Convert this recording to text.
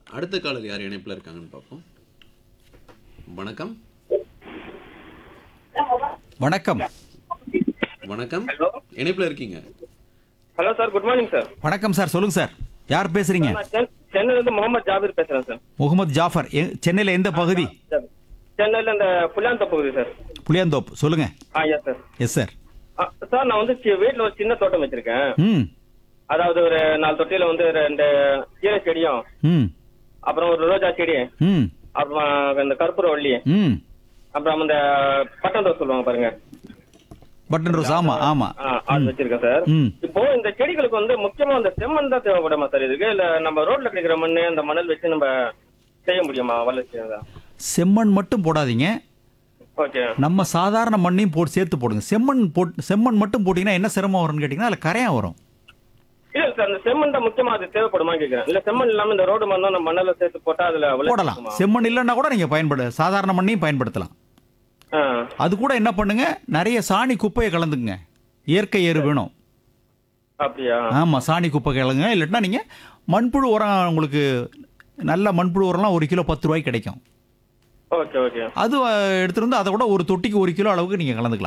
அடுத்த காலர் யார் இணைப்பில் இருக்காங்கன்னு பார்ப்போம் வணக்கம் வணக்கம் வணக்கம் ஹலோ இணைப்பில் இருக்கீங்க hello sir good morning sir வணக்கம் சார் சொல்லுங்க சார் யார் பேசுறீங்க நான் சென்- சென்னையில இருந்து முகமது ஜாபீர் பேசுறேன் சார் முகமது ஜாஃபர் எ- சென்னையில எந்த பகுதி சென்னையில இந்த புல்லாந்த பகுதி சார் புளியாந்தோப் சொல்லுங்க ஆ எஸ் சார் எஸ் சார் ஆ, சார் நான் வந்து சி- வீட்ல ஒரு சின்ன தோட்டம் வச்சிருக்கேன் ம் அதாவது ஒரு நாலு தொட்டியில வந்து ரெண்டு கீரை செடியும் ம் அப்புறம் ஒரு ரோஜா செடி ம் அப்புறம் இந்த கற்பூரவள்ளி ம் அப்புறம் இந்த பட்டன் ரோஸ் சொல்லுவாங்க பாருங்க பட்டன் ரோஸ் ஆமா ஆமா ஆ, அது வச்சிருக்கேன் சார் ம் இப்போ இந்த செடிகளுக்கு வந்து முக்கியமா இந்த செம்மண் தான் தேவைப்படுமா சார் இதுக்கு இல்ல நம்ம ரோட்ல கிடைக்கிற மண்ணு அந்த மணல் வச்சு நம்ம செய்ய முடியுமா வளர்ச்சி செம்மண் மட்டும் போடாதீங்க ஓகே நம்ம சாதாரண மண்ணையும் போட்டு சேர்த்து போடுங்க செம்மண் போட் செம்மண் மட்டும் போட்டீங்கன்னா என்ன சிரமம் வரும்னு கேட்டிங்கன்னா அதில் கரையான் வரும் இல்ல சார் அந்த செம்மண் தான் முக்கியமா அது தேவைப்படுமா கேக்குறேன் இல்ல செம்மண் இல்லாம இந்த ரோடு மண்ணா நம்ம மணல சேர்த்து போட்டா அதுல வளர்ச்சி போடலாம் இருக்குமா? செம்மண் இல்லைன்னா கூட நீங்கள் பயன்படு சாதாரண மண்ணையும் பயன்படுத்தலாம் ஆ, அது கூட என்ன பண்ணுங்க நிறைய சாணி குப்பையை கலந்துங்க இயற்கை எரு வேணும் அப்படியா ஆமாம் சாணி குப்பை கிழங்க இல்லாட்டினா நீங்கள் மண்புழு உரம் உங்களுக்கு நல்ல மண்புழு உரம்லாம் ஒரு கிலோ பத்து ரூபாய்க்கு கிடைக்கும் ஓகே ஓகே அது அஹ், எடுத்துட்டு வந்து அதை கூட ஒரு தொட்டிக்கு ஒரு கிலோ அளவுக்கு நீங்கள் கலந்துக்கலாம்